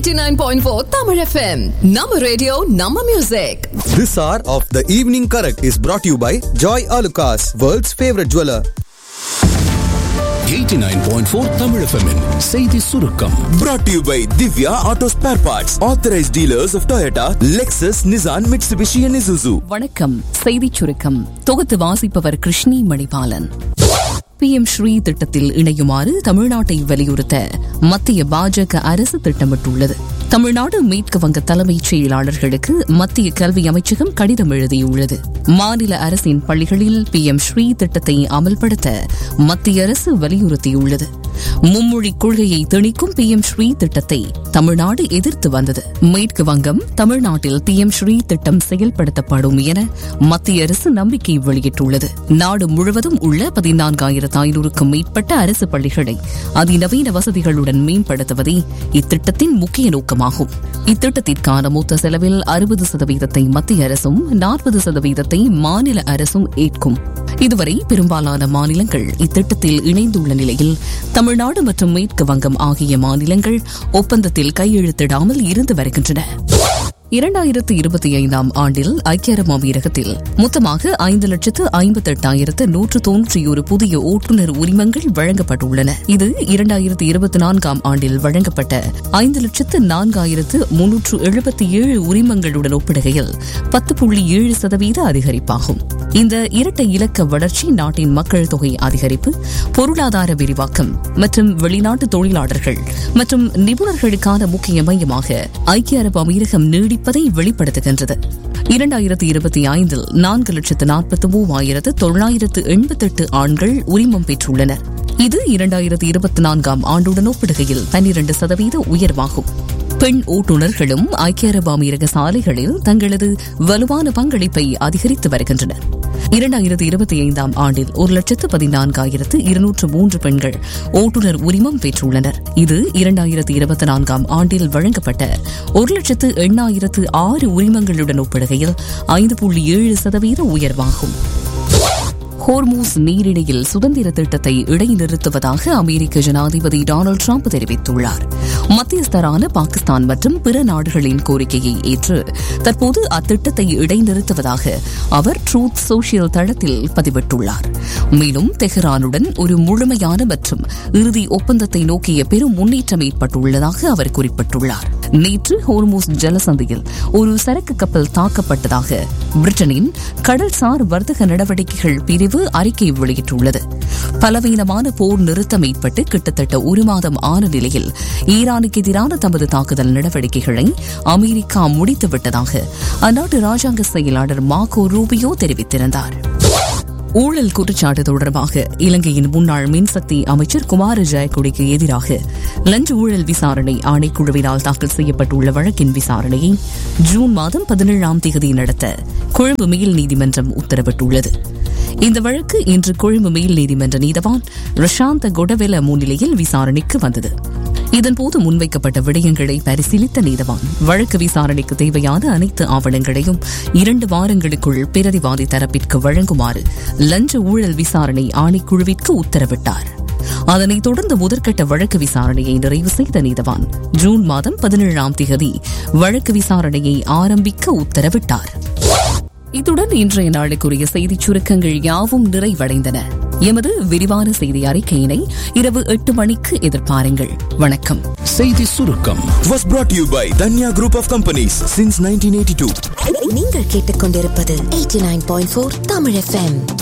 89.4 Tamil FM. Nama radio, Nama music. This hour of the evening correct is brought to you by Joy Alucas, world's favorite jeweler. 89.4 Tamil FM -இன் செய்தி சுருக்கம் Brought to you by Divya Auto Spare Parts, authorized dealers of Toyota, Lexus, Nissan, Mitsubishi, and Isuzu. வணக்கம் செய்திச் சுருக்கம் தொகுத்து வாசிப்பவர் Krishni Manibalan P M Shri திட்டத்தில் இணையுமாறு தமிழ்நாட்டை வலியுறுத்த மத்திய பாஜக அரசு திட்டமிட்டுள்ளது தமிழ்நாடு மேற்கு வங்க தலைமைச் செயலாளர்களுக்கு மத்திய கல்வி அமைச்சகம் கடிதம் எழுதியுள்ளது மாநில அரசின் பள்ளிகளில் பி எம் ஸ்ரீ திட்டத்தை அமல்படுத்த மத்திய அரசு வலியுறுத்தியுள்ளது மும்மொழி கொள்கையை திணிக்கும் பி எம் ஸ்ரீ திட்டத்தை தமிழ்நாடு எதிர்த்து வந்தது மேற்கு வங்கம் தமிழ்நாட்டில் பி எம் ஸ்ரீ திட்டம் செயல்படுத்தப்படும் என மத்திய அரசு நம்பிக்கை வெளியிட்டுள்ளது நாடு முழுவதும் உள்ள பதினான்காயிரத்து ஐநூறுக்கும் மேற்பட்ட அரசு பள்ளிகளை அதிநவீன வசதிகளுடன் மேம்படுத்துவதே இத்திட்டத்தின் முக்கிய நோக்கமாகும் இத்திட்டத்திற்கான மொத்த செலவில் அறுபது சதவீதத்தை மத்திய அரசும் நாற்பது சதவீதத்தை மாநில அரசும் ஏற்கும் இதுவரை பெரும்பாலான மாநிலங்கள் இத்திட்டத்தில் இணைந்துள்ள நிலையில் தமிழ்நாடு மற்றும் மேற்கு வங்கம் ஆகிய மாநிலங்கள் ஒப்பந்தத்தில் கையெழுத்திடாமல் இருந்து வருகின்றன இரண்டாயிரத்து இருபத்தி ஐந்தாம் ஆண்டில் ஐக்கிய அரபு அமீரகத்தில் மொத்தமாக ஐந்து லட்சத்து ஐம்பத்தெட்டாயிரத்து நூற்று தொன்னூற்றியொரு புதிய ஓட்டுநர் உரிமங்கள் வழங்கப்பட்டுள்ளன இது இரண்டாயிரத்து இருபத்தி நான்காம் ஆண்டில் வழங்கப்பட்ட ஐந்து லட்சத்து நான்காயிரத்து முன்னூற்று எழுபத்தி ஏழு உரிமங்களுடன் ஒப்பிடுகையில் பத்து புள்ளி ஏழு சதவீத அதிகரிப்பாகும் இந்த இரட்டை இலக்க வளர்ச்சி நாட்டின் மக்கள் தொகை அதிகரிப்பு பொருளாதார விரிவாக்கம் மற்றும் வெளிநாட்டு தொழிலாளர்கள் மற்றும் நிபுணர்களுக்கான முக்கிய மையமாக ஐக்கிய அரபு அமீரகம் நீடிப்பதை வெளிப்படுத்துகின்றது இரண்டாயிரத்து இருபத்தி ஐந்தில் நான்கு லட்சத்து நாற்பத்தி மூவாயிரத்து தொள்ளாயிரத்து எண்பத்தெட்டு ஆண்கள் உரிமம் பெற்றுள்ளனர் இது இரண்டாயிரத்து இருபத்தி நான்காம் ஆண்டுடன் ஒப்பிடுகையில் பன்னிரண்டு சதவீத உயர்வாகும் பெண் ஓட்டுநர்களும் ஐக்கிய அரபு அமீரக சாலைகளில் தங்களது வலுவான பங்களிப்பை அதிகரித்து வருகின்றனர் இரண்டாயிரத்து இருபத்தி ஐந்தாம் ஆண்டில் ஒரு லட்சத்து பதினான்காயிரத்து இருநூற்று மூன்று பெண்கள் ஓட்டுநர் உரிமம் பெற்றுள்ளனர் இது இரண்டாயிரத்து இருபத்தி நான்காம் ஆண்டில் வழங்கப்பட்ட ஒரு லட்சத்து எண்ணாயிரத்து ஆறு உரிமங்களுடன் ஒப்பிடுகையில் ஐந்து புள்ளி ஏழு சதவீத உயர்வாகும் ஹோர்மூஸ் நீரிணையில் சுதந்திர திட்டத்தை இடைநிறுத்துவதாக அமெரிக்க ஜனாதிபதி டொனால்டு டிரம்ப் தெரிவித்துள்ளார் மத்தியஸ்தரான பாகிஸ்தான் மற்றும் பிற நாடுகளின் கோரிக்கையை ஏற்று தற்போது அத்திட்டத்தை இடைநிறுத்துவதாக அவர் ட்ரூத் சோஷியல் தளத்தில் பதிவிட்டுள்ளார் மேலும் தெஹ்ரானுடன் ஒரு முழுமையான மற்றும் இறுதி ஒப்பந்தத்தை நோக்கிய பெரும் முன்னேற்றம் ஏற்பட்டுள்ளதாக அவர் குறிப்பிட்டுள்ளார் நேற்று ஹோர்மூஸ் ஜலசந்தியில் ஒரு சரக்கு கப்பல் தாக்கப்பட்டதாக பிரிட்டனின் கடல்சார் வர்த்தக நடவடிக்கைகள் பிரிவு அறிக்கை வெளியிட்டுள்ளது பலவீனமான போர் நிறுத்தம் ஏற்பட்டு கிட்டத்தட்ட ஒரு மாதம் ஆன நிலையில் ஈரானுக்கு எதிரான தமது தாக்குதல் நடவடிக்கைகளை அமெரிக்கா முடித்துவிட்டதாக அந்நாட்டு ராஜாங்க செயலாளர் மார்கோ ரூபியோ தெரிவித்திருந்தார் ஊழல் குற்றச்சாட்டு தொடர்பாக இலங்கையின் முன்னாள் மின்சக்தி அமைச்சர் குமார ஜெயக்குடிக்கு எதிராக லஞ்ச ஊழல் விசாரணை ஆணைக்குழுவினால் தாக்கல் செய்யப்பட்டுள்ள வழக்கின் விசாரணையை ஜூன் மாதம் பதினேழாம் தேதி நடத்த கொழும்பு மேல் நீதிமன்றம் உத்தரவிட்டுள்ளது இந்த வழக்கு இன்று கொழும்பு மேல் நீதிமன்ற நீதவான் ரஷாந்த கொடவெல முன்னிலையில் விசாரணைக்கு வந்தது இதன்போது முன்வைக்கப்பட்ட விடயங்களை பரிசீலித்த நீதவான் வழக்கு விசாரணைக்கு தேவையான அனைத்து ஆவணங்களையும் இரண்டு வாரங்களுக்குள் பிரதிவாதி தரப்பிற்கு வழங்குமாறு லஞ்ச ஊழல் விசாரணை ஆணைக்குழுவிற்கு உத்தரவிட்டார் அதனைத் தொடர்ந்து முதற்கட்ட வழக்கு விசாரணையை நிறைவு செய்த நீதவான் ஜூன் மாதம் பதினேழாம் தேதி வழக்கு விசாரணையை ஆரம்பிக்க உத்தரவிட்டார் இத்துடன் இன்றைய நாளுக்குரிய செய்திச் சுருக்கங்கள் யாவும் நிறைவடைந்தன எமது விரிவான செய்தி அறிக்கையினை இரவு எட்டு மணிக்கு எதிர்பாருங்கள் வணக்கம் செய்தி சுருக்கம் Was brought to you by Danya Group of Companies since 1982. நீங்கள் கேட்டுக்கொண்டிருப்பது 89.4 தமிழ் எஃப்எம்